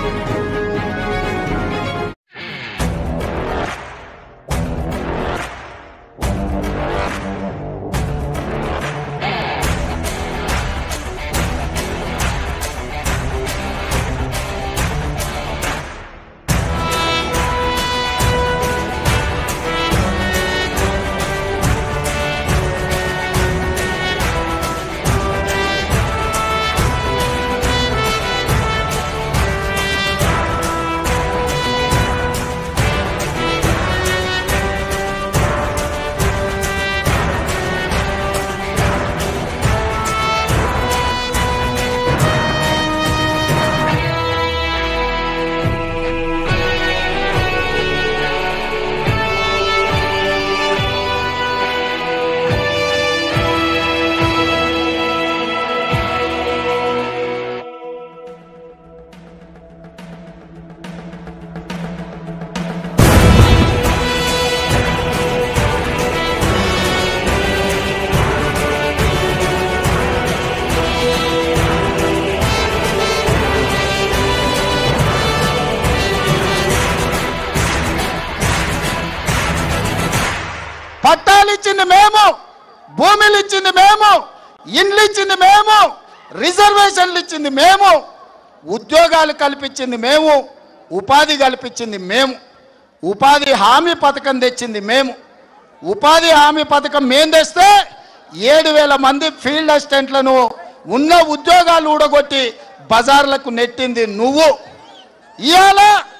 పట్టాలు ఇచ్చింది మేము భూమిలు ఇచ్చింది మేము ఇండ్లు ఇచ్చింది మేము రిజర్వేషన్లు ఇచ్చింది మేము ఉద్యోగాలు కల్పించింది మేము ఉపాధి కల్పించింది మేము ఉపాధి హామీ పథకం తెచ్చింది మేము ఉపాధి హామీ పథకం మేము తెస్తే ఏడు వేల మంది ఫీల్డ్ అసిస్టెంట్లను ఉన్న ఉద్యోగాలు ఊడగొట్టి బజార్లకు నెట్టింది నువ్వు ఇవాళ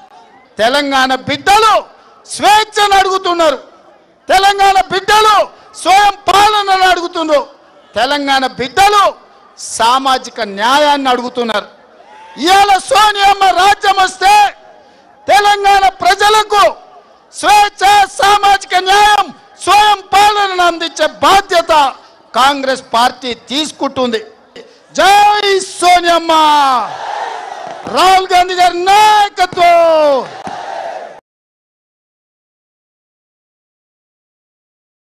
తెలంగాణ బిడ్డలు స్వేచ్ఛను అడుగుతున్నారు తెలంగాణ బిడ్డలు స్వయం పాలనను అడుగుతున్నారు తెలంగాణ బిడ్డలు సామాజిక న్యాయాన్ని అడుగుతున్నారు ఇవాళ సోనియమ్మ రాజ్యం వస్తే తెలంగాణ ప్రజలకు స్వేచ్ఛ సామాజిక న్యాయం స్వయం పాలనను అందించే బాధ్యత కాంగ్రెస్ పార్టీ తీసుకుంటుంది జై సోనియమ్మ రాహుల్ గాంధీ గారి నాయకత్వం